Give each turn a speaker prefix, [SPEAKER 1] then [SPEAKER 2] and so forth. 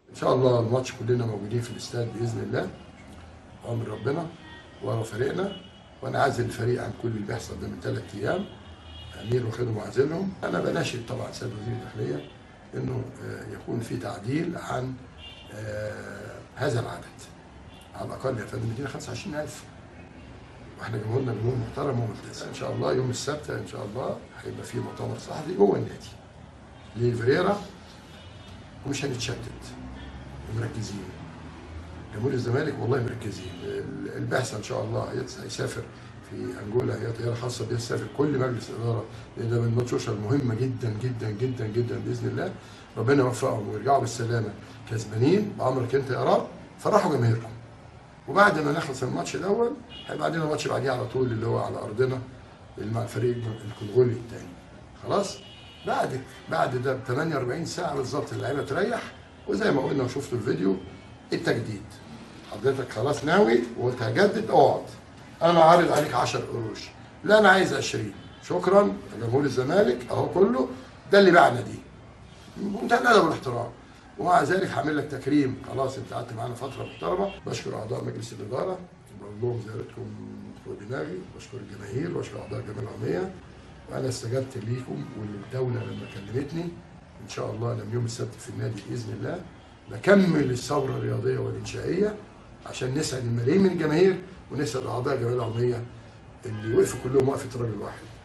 [SPEAKER 1] ان شاء الله الماتش كلنا موجودين في الاستاد باذن الله امر ربنا ورا فريقنا وانا عازل الفريق عن كل اللي بيحصل ده من ثلاث ايام امير واخدهم وعازلهم انا بناشد طبعا سيد وزير الداخليه انه آه، يكون في تعديل عن آه، هذا العدد على الاقل يا فندم ادينا 25000 واحنا جمهورنا جمهور محترم وملتزم ان شاء الله يوم السبت ان شاء الله هيبقى في مؤتمر صحفي جوه النادي لفريرا ومش هنتشتت ومركزين جمهور الزمالك والله مركزين ال- البعثه ان شاء الله هيت- هيسافر في انجولا هي طياره خاصه بيسافر كل مجلس اداره لان ده من الماتشات المهمه جدا جدا جدا جدا باذن الله ربنا يوفقهم ويرجعوا بالسلامه كسبانين بامرك انت يا رب فرحوا جماهيركم وبعد ما نخلص الماتش الاول هيبقى عندنا ماتش بعديه على طول اللي هو على ارضنا مع الفريق الكونغولي الثاني خلاص بعد بعد ده ب 48 ساعه بالظبط اللعيبه تريح وزي ما قلنا وشفتوا الفيديو التجديد حضرتك خلاص ناوي وقلت هجدد اقعد انا عارض عليك 10 قروش لا انا عايز 20 شكرا يا جمهور الزمالك اهو كله ده اللي بعنا دي بمنتهى الادب والاحترام ومع ذلك هعمل لك تكريم خلاص انت قعدت معانا فتره محترمه بشكر اعضاء مجلس الاداره بقول لهم زيارتكم فوق دماغي بشكر الجماهير واشكر اعضاء الجمعيه العموميه وانا استجبت ليكم وللدوله لما كلمتني ان شاء الله انا من يوم السبت في النادي باذن الله بكمل الثوره الرياضيه والانشائيه عشان نسعد الملايين من الجماهير ونسعد اعضاء الجمعيه العموميه اللي وقفوا كلهم وقفه راجل واحد